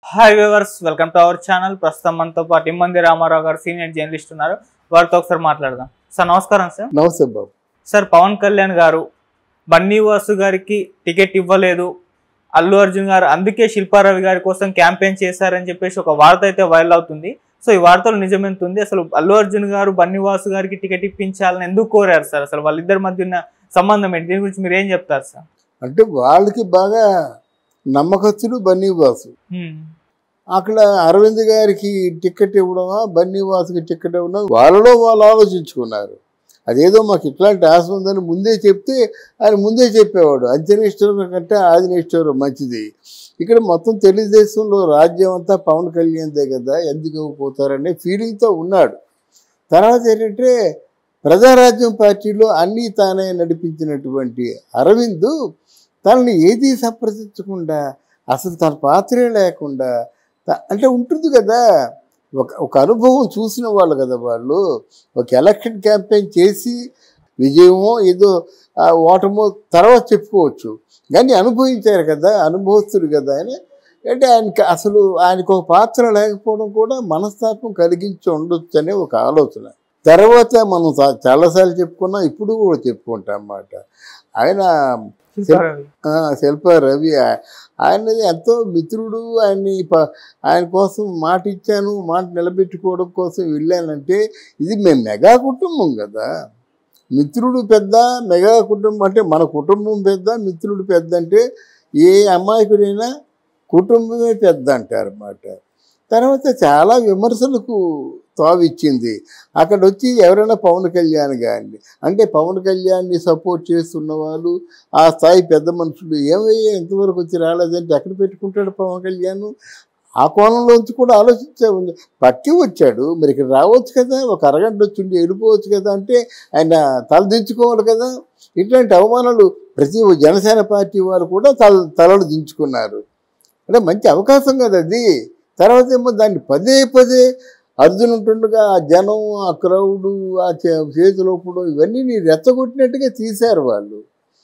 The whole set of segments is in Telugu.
Hi viewers welcome to our channel ప్రస్తుతం మనతో పాటు ఇమ్మంది రామారావు గారు సీనియర్ జర్నలిస్ట్ ఉన్నారు వారితో ఒకసారి మాట్లాడదాం సార్ నమస్కారం సార్ నమస్తే బాబు సార్ పవన్ కళ్యాణ్ గారు బన్నీ వాసు గారికి టికెట్ ఇవ్వలేదు అల్లు అర్జున్ గారు అందుకే శిల్పారావి గారి కోసం క్యాంపెయిన్ చేశారని చెప్పేసి ఒక వార్త అయితే వైరల్ అవుతుంది సో ఈ వార్తలో నిజమెంత ఉంది అసలు అల్లు అర్జున్ గారు బన్నీ వాసు గారికి టికెట్ ఇప్పించాలని ఎందుకు కోరారు సార్ అసలు వాళ్ళిద్దరి మధ్య ఉన్న సంబంధం ఏంటి దీని గురించి మీరు ఏం చెప్తారు సార్ అంటే వాళ్ళకి బాగా నమ్మకస్తుడు బన్నీ వాసు హ్మ్. అక్కడ అరవింద్ గారికి టికెట్ ఇవ్వడమా బన్నీ వాసుకి టికెట్ ఇవ్వడం వాళ్ళలో వాళ్ళు ఆలోచించుకున్నారు అదేదో మాకు ఇట్లాంటి ఆశ ఉందని ముందే చెప్తే ఆయన ముందే చెప్పేవాడు అంత్యనిష్టం కంటే ఆదినిష్టం మంచిది ఇక్కడ మొత్తం తెలుగుదేశంలో రాజ్యం అంతా పవన్ కళ్యాణ్దే కదా ఎందుకు ఇవ్వకపోతారనే ఫీలింగ్తో ఉన్నాడు తర్వాత ఏంటంటే ప్రజారాజ్యం పార్టీలో అన్నీ తానే నడిపించినటువంటి అరవింద్ తనని ఏదీ సంప్రదించకుండా అసలు తన పాత్రే లేకుండా త- అంటే ఉంటుంది కదా ఒక ఒక అనుభవం చూసిన వాళ్ళు కదా వాళ్ళు ఒక ఎలక్షన్ క్యాంపెయిన్ చేసి విజయమో ఏదో ఆ, ఓటమో తర్వాత చెప్పుకోవచ్చు కానీ అనుభవించారు కదా అనుభవస్తుడు కదా అని అంటే ఆయనకి అసలు ఆయనకు ఒక పాత్ర లేకపోవడం కూడా మనస్తాపం కలిగించి ఉండొచ్చు అనే ఒక ఆలోచన తర్వాత మనం చా- చాలాసార్లు చెప్పుకున్నాం ఇప్పుడు కూడా చెప్పుకుంటాం అన్నమాట ఆయన శిల్పారావి ఆ, శిల్ప రవి ఆ- ఆయనది ఎంతో మిత్రుడు ఆయన్ని ప- ఆయన కోసం మాట ఇచ్చాను మాట నిలబెట్టుకోవడం కోసం వెళ్ళానంటే ఇది మేము మెగా కుటుంబం కదా మిత్రుడు పెద్ద మెగా కుటుంబం అంటే మన కుటుంబం పెద్ద మిత్రుడు పెద్ద అంటే ఏ అమాయకుడైనా కుటుంబమే పెద్ద అంటారు అన్నమాట తర్వాత చాలా విమర్శలకు తావిచ్చింది అక్కడ వచ్చి ఎవరైనా పవన్ కళ్యాణ్ గారిని అంటే పవన్ కళ్యాణ్ని సపోర్ట్ చేస్తున్న వాళ్ళు ఆ స్థాయి పెద్ద మనుషులు ఏమయ్యా ఇంతవరకు వచ్చి రాలేదంటే ఎక్కడ పెట్టుకుంటాడు పవన్ కళ్యాణ్ ఆ కోణంలోంచి కూడా ఆలోచించే ఉంది పక్కి వచ్చాడు మరి ఇక్కడ రావచ్చు కదా ఒక అరగంట వచ్చి ఉండి వెళ్ళిపోవచ్చు కదా అంటే ఆయన తలదించుకోవాలి కదా ఇట్లాంటి అవమానాలు ప్రతి జనసేన పార్టీ వారు కూడా తల తలలు దించుకున్నారు అంటే మంచి అవకాశం కదా అది తర్వాత ఏమో దాన్ని పదే పదే అర్జున్ ఉంటుండగా ఆ జనం ఆ క్రౌడు ఆ చే- చేతిలోపుడు ఇవన్నీ నీ రెచ్చగొట్టినట్టుగా తీశారు వాళ్ళు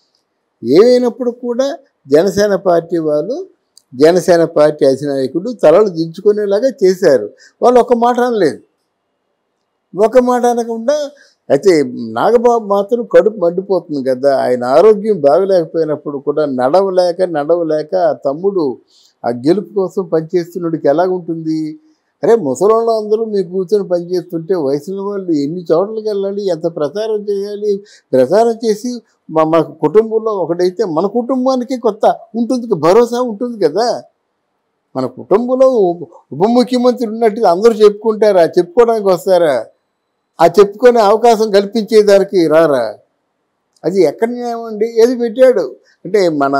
ఏమైనప్పుడు కూడా జనసేన పార్టీ వాళ్ళు జనసేన పార్టీ అధినాయకుడు తలలు దించుకునేలాగా చేశారు వాళ్ళు ఒక మాట అనలేదు ఒక మాట అనకుండా అయితే నాగబాబు మాత్రం కడుపు మండిపోతుంది కదా ఆయన ఆరోగ్యం బాగలేకపోయినప్పుడు కూడా నడవలేక నడవలేక ఆ తమ్ముడు ఆ గెలుపు కోసం పనిచేస్తున్నడికి ఎలాగుంటుంది అరే ముసలోళ్ళు అందరూ మీ కూర్చొని పనిచేస్తుంటే వయసున్న వాళ్ళు ఎన్ని చోట్లకి వెళ్ళాలి ఎంత ప్రచారం చేయాలి ప్రచారం చేసి మా మన కుటుంబంలో ఒకటైతే మన కుటుంబానికి కొత్త ఉంటుంది కదా, భరోసా ఉంటుంది కదా మన కుటుంబంలో ఉప ఉప ముఖ్యమంత్రి ఉన్నట్టు అందరూ చెప్పుకుంటారా చెప్పుకోవడానికి వస్తారా ఆ చెప్పుకునే అవకాశం కల్పించేదానికి రారా అది ఎక్కడ న్యాయం అండి ఏది పెట్టాడు అంటే మన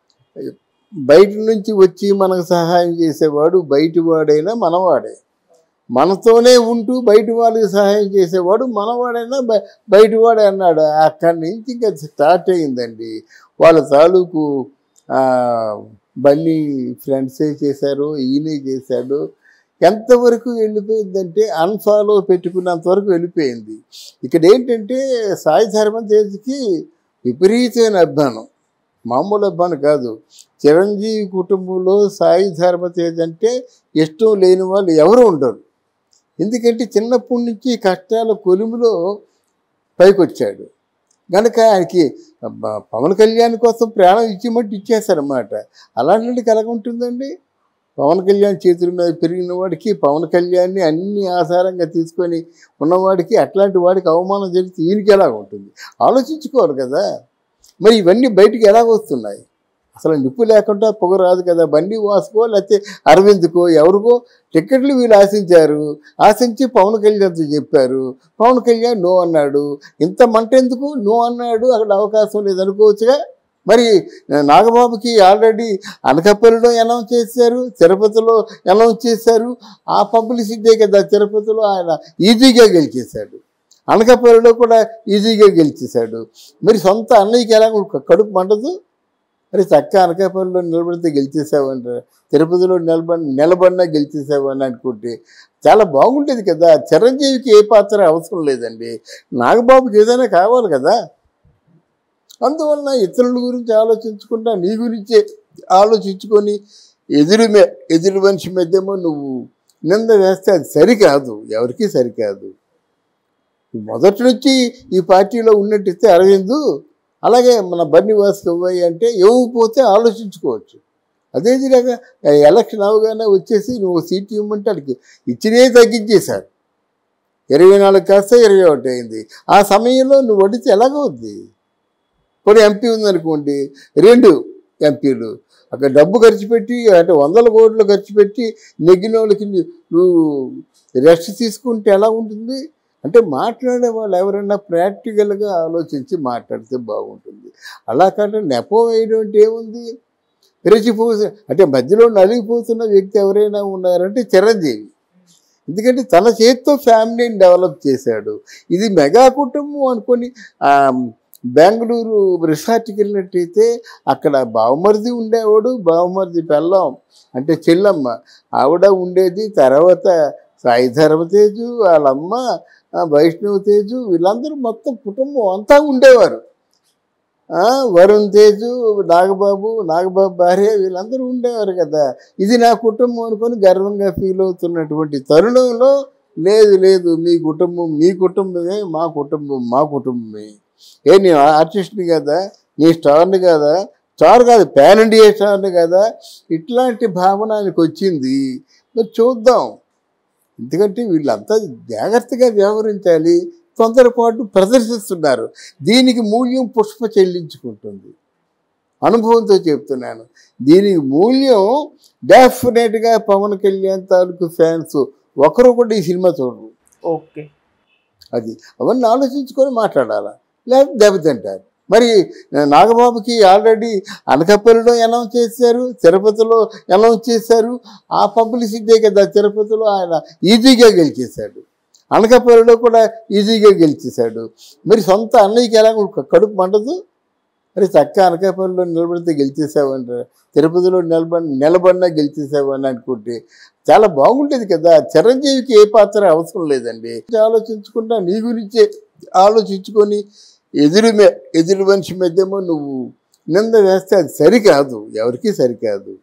బయట నుంచి వచ్చి మనకు సహాయం చేసేవాడు బయటి వాడైనా మనవాడే మనతోనే ఉంటూ బయట వాళ్ళకి సహాయం చేసేవాడు మనవాడైనా బ- బయటివాడే అన్నాడు అక్కడి నుంచి ఇంకా స్టార్ట్ అయిందండి వాళ్ళ తాలూకు ఆ, బన్నీ ఫ్రెండ్సే చేశారు ఈయనే చేశాడు ఎంతవరకు వెళ్ళిపోయిందంటే అన్ఫాలో పెట్టుకున్నంత వరకు వెళ్ళిపోయింది ఇక్కడ ఏంటంటే సాయి ధర్మం తేజ్కి విపరీతమైన అభిమానం మామూలు అభిమానం కాదు చిరంజీవి కుటుంబంలో సాయి ధర్మతేజ్ అంటే ఇష్టం లేని వాళ్ళు ఎవరు ఉండరు ఎందుకంటే చిన్నప్పటి నుంచి కష్టాల కొలుములో పైకొచ్చాడు కనుక ఆయనకి బ- పవన్ కళ్యాణ్ కోసం ప్రాణం ఇచ్చిమట్టు ఇచ్చేశారన్నమాట అలాంటి ఎలాగ ఉంటుందండి పవన్ కళ్యాణ్ చేతుల మీద పెరిగిన వాడికి పవన్ కళ్యాణ్ని అన్ని ఆధారంగా తీసుకొని ఉన్నవాడికి అట్లాంటి వాడికి అవమానం జరిగితే ఈయనకి ఎలాగ ఉంటుంది ఆలోచించుకోవాలి కదా మరి ఇవన్నీ బయటికి ఎలాగ వస్తున్నాయి అసలు నిప్పు లేకుండా పొగ రాదు కదా బండి వాసుకో లేకపోతే అరవింద్కో ఎవరికో టికెట్లు వీళ్ళు ఆశించారు ఆశించి పవన్ కళ్యాణ్తో చెప్పారు పవన్ కళ్యాణ్ నో అన్నాడు ఇంత మంట ఎందుకు నో అన్నాడు అక్కడ అవకాశం లేదనుకోవచ్చుగా మరి నాగబాబుకి ఆల్రెడీ అనకాపల్లిలో అనౌన్స్ చేశారు తిరుపతిలో అనౌన్స్ చేశారు ఆ పబ్లిసిటీ కదా తిరుపతిలో ఆయన ఈజీగా గెలిచేశాడు అనకాపల్లిలో కూడా ఈజీగా గెలిచేశాడు మరి సొంత అన్నయ్యకి ఎలా కడుపు మండదు మరి చక్క అనకాపల్లిలో నిలబడితే గెలిచేసావంట తిరుపతిలో నిలబడి నిలబడినా గెలిచేసావని అనుకుంటే చాలా బాగుండేది కదా చిరంజీవికి ఏ పాత్ర అవసరం లేదండి నాగబాబుకి ఏదైనా కావాలి కదా అందువలన ఇతరుల గురించి ఆలోచించకుండా నీ గురించే ఆలోచించుకొని ఎదురు మే- ఎదురు మనిషి మధ్యేమో నువ్వు నింద వేస్తే అది సరికాదు ఎవరికీ సరికాదు మొదటి నుంచి ఈ పార్టీలో ఉన్నట్టిస్తే అరవింద్ అలాగే మన బన్ని వాసుకవ్వయ్య అంటే ఇవ్వకపోతే ఆలోచించుకోవచ్చు అదే విధంగా ఎలక్షన్ అవగానే వచ్చేసి నువ్వు సీట్ ఇవ్వమంటే అడిగి ఇచ్చినే తగ్గించేశారు ఇరవై నాలుగు కాస్త ఇరవై ఒకటి అయింది ఆ సమయంలో నువ్వు వడితే ఎలాగవుద్ది కొన్ని ఎంపీ ఉందనుకోండి రెండు ఎంపీలు అక్కడ డబ్బు ఖర్చు పెట్టి అంటే వందల కోట్లు ఖర్చు పెట్టి నెగ్గిన వాళ్ళకి ను- నువ్వు రెస్ట్ తీసుకుంటే ఎలా ఉంటుంది అంటే మాట్లాడే వాళ్ళు ఎవరైనా ప్రాక్టికల్గా ఆలోచించి మాట్లాడితే బాగుంటుంది అలా కాకుండా నెపం వేయడం అంటే ఏముంది రెచ్చిపోతే అంటే మధ్యలో నలిగిపోతున్న వ్యక్తి ఎవరైనా ఉన్నారంటే చిరంజీవి ఎందుకంటే తన చేతితో ఫ్యామిలీని డెవలప్ చేశాడు ఇది మెగా కుటుంబం అనుకొని ఆ, బెంగళూరు రిసార్ట్కి వెళ్ళినట్టయితే అక్కడ బావమరిది ఉండేవాడు బావమరిది పెళ్ళం అంటే చెల్లమ్మ ఆవిడ ఉండేది తర్వాత సాయి ధర్మతేజు వాళ్ళమ్మ ఆ, వైష్ణవ తేజు వీళ్ళందరూ మొత్తం కుటుంబం అంతా ఉండేవారు ఆ, వరుణ్ తేజు నాగబాబు నాగబాబు భార్య వీళ్ళందరూ ఉండేవారు కదా ఇది నా కుటుంబం అనుకొని గర్వంగా ఫీల్ అవుతున్నటువంటి తరుణంలో లేదు లేదు మీ కుటుంబం మీ కుటుంబమే మా కుటుంబం మా కుటుంబమే ఏ నీ ఆర్టిస్ట్ని కదా నీ స్టార్ని కదా స్టార్ కాదు పాన్ ఇండియా స్టార్ని కదా ఇట్లాంటి భావనానికి వచ్చింది మరి చూద్దాం ఎందుకంటే వీళ్ళంతా జాగ్రత్తగా వ్యవహరించాలి తొందరపాటు ప్రదర్శిస్తున్నారు దీనికి మూల్యం పుష్ప చెల్లించుకుంటుంది అనుభవంతో చెప్తున్నాను దీనికి మూల్యం డెఫినెట్గా పవన్ కళ్యాణ్ తాలూకు ఫ్యాన్స్ ఒకరు కూడా ఈ సినిమా చూడరు ఓకే అది అవన్నీ ఆలోచించుకొని మాట్లాడాలా లేకపోతే దెబ్బతింటారు మరి నాగబాబుకి ఆల్రెడీ అనకాపల్లిలో అనౌన్స్ చేశారు తిరుపతిలో అనౌన్స్ చేశారు ఆ పబ్లిసిటీ కదా తిరుపతిలో ఆయన ఈజీగా గెలిచేశాడు అనకాపల్లిలో కూడా ఈజీగా గెలిచేశాడు మరి సొంత అన్నయ్యకి ఎలా కడుపు మండదు మరి చక్క అనకాపల్లిలో నిలబడితే గెలిచేసావంట తిరుపతిలో నిలబడి నిలబడినా గెలిచేసావని అనుకుంటే చాలా బాగుండేది కదా చిరంజీవికి ఏ పాత్ర అవసరం లేదండి ఆలోచించుకుంటా నీ గురించే ఆలోచించుకొని ఎదురు మే- ఎదురు మనిషి మధ్యేమో నువ్వు నింద వేస్తే అది సరికాదు ఎవరికీ సరికాదు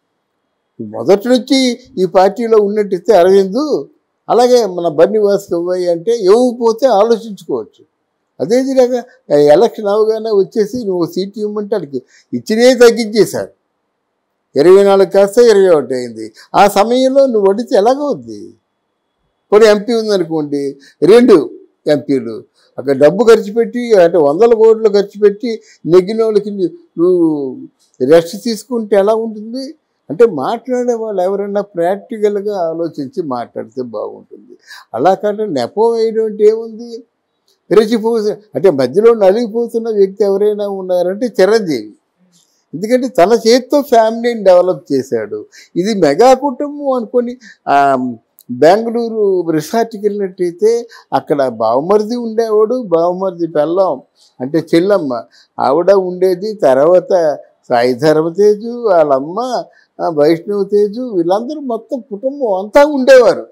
మొదటి నుంచి ఈ పార్టీలో ఉన్నట్టిస్తే అరవింద్ అలాగే మన బన్ని వాసుకవ్వయ్య అంటే ఇవ్వకపోతే ఆలోచించుకోవచ్చు అదే విధంగా ఎలక్షన్ అవగానే వచ్చేసి నువ్వు సీట్ ఇవ్వమంటే అడిగి ఇచ్చినే తగ్గించేశారు ఇరవై నాలుగు కాస్త ఇరవై ఒకటి అయింది ఆ సమయంలో నువ్వు వడితే ఎలాగవుద్ది కొన్ని ఎంపీ ఉందనుకోండి రెండు ఎంపీలు అక్కడ డబ్బు ఖర్చు పెట్టి అంటే వందల కోట్లు ఖర్చు పెట్టి నెగ్గిన వాళ్ళకి ను- నువ్వు రెస్ట్ తీసుకుంటే ఎలా ఉంటుంది అంటే మాట్లాడే వాళ్ళు ఎవరైనా ప్రాక్టికల్గా ఆలోచించి మాట్లాడితే బాగుంటుంది అలా కాకుండా నెపం వేయడం అంటే ఏముంది రెచ్చిపోతే అంటే మధ్యలో నలిగిపోతున్న వ్యక్తి ఎవరైనా ఉన్నారంటే చిరంజీవి ఎందుకంటే తన చేతితో ఫ్యామిలీని డెవలప్ చేశాడు ఇది మెగా కుటుంబం అనుకొని ఆ, బెంగళూరు రిసార్ట్కి వెళ్ళినట్టయితే అక్కడ బావమరిది ఉండేవాడు బావమరిది పెళ్ళం అంటే చెల్లమ్మ ఆవిడ ఉండేది తర్వాత సాయి ధర్మతేజు వాళ్ళమ్మ ఆ, వైష్ణవ తేజు వీళ్ళందరూ మొత్తం కుటుంబం అంతా ఉండేవారు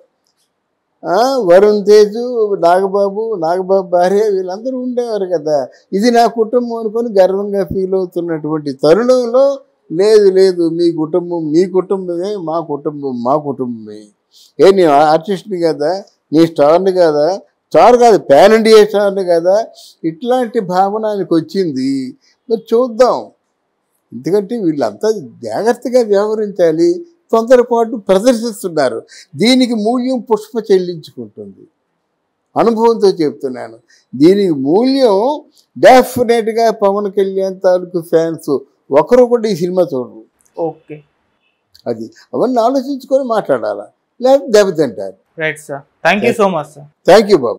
ఆ, వరుణ్ తేజు నాగబాబు నాగబాబు భార్య వీళ్ళందరూ ఉండేవారు కదా ఇది నా కుటుంబం అనుకొని గర్వంగా ఫీల్ అవుతున్నటువంటి తరుణంలో లేదు లేదు మీ కుటుంబం మీ కుటుంబమే మా కుటుంబం మా కుటుంబమే ఏ నీ ఆర్టిస్ట్ని కదా నీ స్టార్ని కదా స్టార్ కాదు పాన్ ఇండియా స్టార్ని కదా ఇట్లాంటి భావనానికి వచ్చింది మరి చూద్దాం ఎందుకంటే వీళ్ళంతా జాగ్రత్తగా వ్యవహరించాలి తొందరపాటు ప్రదర్శిస్తున్నారు దీనికి మూల్యం పుష్ప చెల్లించుకుంటుంది అనుభవంతో చెప్తున్నాను దీనికి మూల్యం డెఫినెట్గా పవన్ కళ్యాణ్ తాలూకు ఫ్యాన్స్ ఒకరు కూడా ఈ సినిమా చూడరు ఓకే అది అవన్నీ ఆలోచించుకొని మాట్లాడాలా లేకపోతే దెబ్బతింటారు right sir thank you so much sir thank you Babu